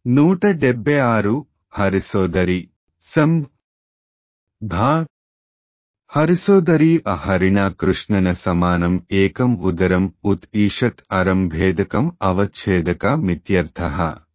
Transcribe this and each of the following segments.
నూట డెబ్బై ఆరు హరిసోదరి సం భా హరిసోదరి అహరిణ కృష్ణన సమానం ఏకం ఉదరం ఉత్ ఈషత్ అరం భేదకం అవచ్ఛేదక మిత్యర్థ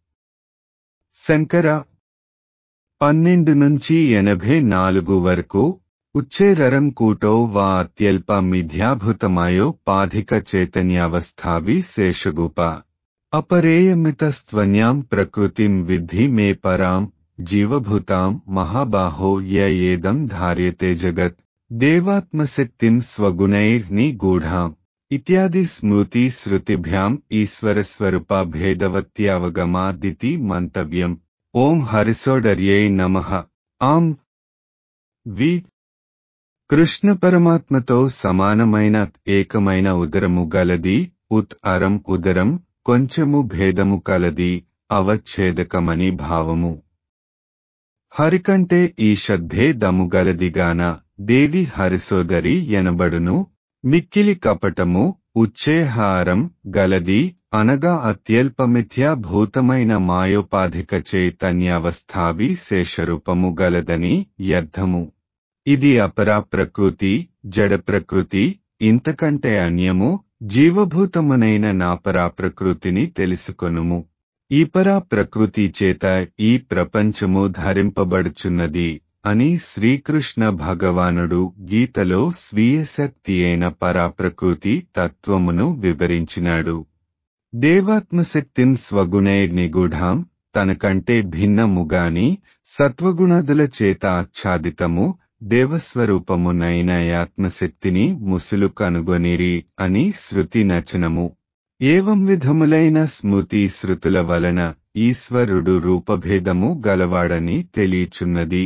శంకర పన్నెండు నుంచి ఎనభై నాలుగు వరకు ఉచ్చేరరం కూటో వా అత్యల్ప మిథ్యాభూతమాయో పాధిక చైతన్యావస్థావి శేషగూప అపరేయమితస్త్వన్యాం ప్రకృతిం విద్ధి మే పరాం జీవభూతాం మహాబాహో య ఏదం ధార్యతే జగత్ దేవాత్మశక్తిం స్వగుణైర్ని గూఢాం ఇత్యాది స్మృతి శృతిభ్యాం ఈశ్వరస్వరూప భేదవత్యావగమాదితి మంతవ్యం ఓం హరిసోడర్యై నమః ఆం వి కృష్ణ పరమాత్మతో సమానమైన ఏకమైన ఉదరము గలది ఉత్ అరం ఉదరం కొంచెము భేదము కలది అవచ్ఛేదకమని భావము హరికంటే ఈ షద్భేదము గలదిగాన దేవి హరిసోదరి ఎనబడును మిక్కిలి కపటము ఉచ్చేహారం గలది అనగా అత్యల్పమిథ్యా భూతమైన మాయోపాధిక చైతన్యావస్థావి శేషరూపము గలదని వ్యర్థము ఇది అపరా ప్రకృతి జడ ప్రకృతి ఇంతకంటే అన్యము జీవభూతమునైన నాపరా ప్రకృతిని తెలుసుకొనుము ఈ పరా ప్రకృతి చేత ఈ ప్రపంచము ధరింపబడుచున్నది అని శ్రీకృష్ణ భగవానుడు గీతలో స్వీయ శక్తి అయిన పరాప్రకృతి తత్వమును వివరించినాడు దేవాత్మశక్తిం స్వగుణైర్నిగూఢాం తనకంటే భిన్నముగాని సత్వగుణదుల చేత ఆచ్ఛాదితము దేవస్వరూపమునైన ఆత్మశక్తిని ముసులు కనుగొనిరి అని శృతి నచనము ఏవం విధములైన స్మృతి శృతుల వలన ఈశ్వరుడు రూపభేదము గలవాడని తెలియచున్నది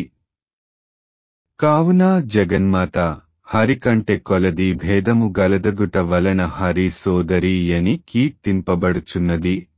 కావున జగన్మాత హరి కంటే కొలది భేదము గలదగుట వలన హరి సోదరి అని కీర్తింపబడుచున్నది